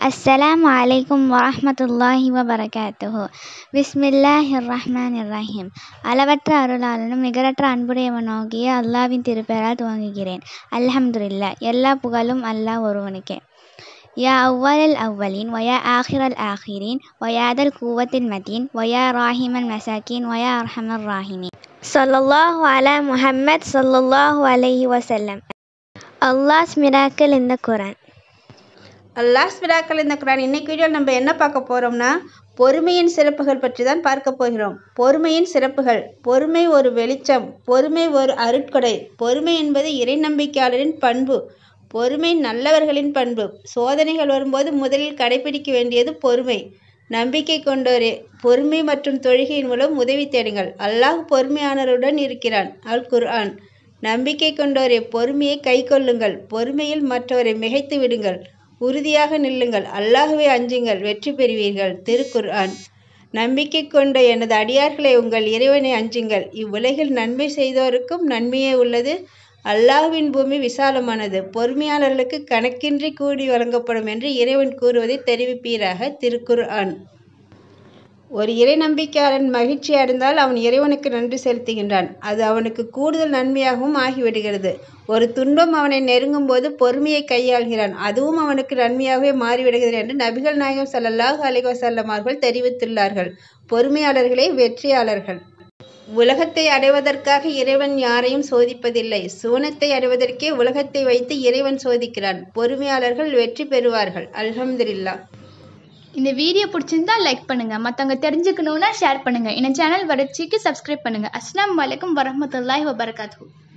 السلام عليكم ورحمة الله وبركاته பிஸ்மில்லாஹிர் ரஹ்மானிர் ரஹீம் அளவற்ற அருளாளனும் நிகரற்ற அன்புடையவனாகிய அல்லாவின் திருப்பெயரால் துவங்குகிறேன் அல்ஹம்துலில்லா எல்லா புகழும் அல்லாஹ் ஒருவனுக்கே யா அவ்வலல் அவ்வலின் வயா ஆஹிரல் ஆஹிரின் வயாதல் கூவத்தில் மதீன் வயா ராஹிமன் மசாக்கின் வயா அர்ஹமர் ராஹிமின் சொல்லல்லாஹு அலா முஹம்மத் சொல்லல்லாஹு அலைஹி வசல்லம் அல்லாஹ்ஸ் மிராக்கிள் இந்த குரான் அல்லாஹ் மிராக்கள் இந்த குரான் இன்னைக்கு வீடியோவில் நம்ம என்ன பார்க்க போகிறோம்னா பொறுமையின் சிறப்புகள் பற்றி தான் பார்க்க போகிறோம் பொறுமையின் சிறப்புகள் பொறுமை ஒரு வெளிச்சம் பொறுமை ஒரு அருட்கொடை பொறுமை என்பது இறை நம்பிக்கையாளரின் பண்பு பொறுமை நல்லவர்களின் பண்பு சோதனைகள் வரும்போது முதலில் கடைபிடிக்க வேண்டியது பொறுமை நம்பிக்கை கொண்டோரே பொறுமை மற்றும் தொழுகையின் மூலம் உதவி தேடுங்கள் அல்லாஹ் பொறுமையானவருடன் இருக்கிறான் அல் குர்ஆன் நம்பிக்கை கொண்டோரே பொறுமையை கைக்கொள்ளுங்கள் பொறுமையில் மற்றவரை மிகைத்து விடுங்கள் உறுதியாக நில்லுங்கள் அல்லாஹுவை அஞ்சுங்கள் வெற்றி பெறுவீர்கள் திருக்குர்ஆன் நம்பிக்கை கொண்ட எனது அடியார்களை உங்கள் இறைவனை அஞ்சுங்கள் இவ்வுலகில் நன்மை செய்தோருக்கும் நன்மையே உள்ளது அல்லாஹ்வின் பூமி விசாலமானது பொறுமையாளர்களுக்கு கணக்கின்றி கூடி வழங்கப்படும் என்று இறைவன் கூறுவதை தெரிவிப்பீராக திருக்குர்ஆன் ஒரு இறை நம்பிக்கையாளன் மகிழ்ச்சி அடைந்தால் அவன் இறைவனுக்கு நன்றி செலுத்துகின்றான் அது அவனுக்கு கூடுதல் நன்மையாகவும் ஆகிவிடுகிறது ஒரு துன்பம் அவனை நெருங்கும் போது பொறுமையை கையாள்கிறான் அதுவும் அவனுக்கு நன்மையாகவே மாறிவிடுகிறது என்று நபிகள் நாயகம் ஸல்லல்லாஹு அலைஹி வஸல்லம் அவர்கள் தெரிவித்துள்ளார்கள் பொறுமையாளர்களே வெற்றியாளர்கள் உலகத்தை அடைவதற்காக இறைவன் யாரையும் சோதிப்பதில்லை சூனத்தை அடைவதற்கே உலகத்தை வைத்து இறைவன் சோதிக்கிறான் பொறுமையாளர்கள் வெற்றி பெறுவார்கள் அல்ஹம்துலில்லா இந்த வீடியோ பிடிச்சிருந்தா லைக் பண்ணுங்க மற்றவங்க தெரிஞ்சுக்கணுன்னா ஷேர் பண்ணுங்க இந்த சேனல் வளர்ச்சிக்கு சப்ஸ்கிரைப் பண்ணுங்க அஸ்ஸலாமு அலைக்கும் வரஹ்மத்துல்லாஹி வபரகாத்துஹு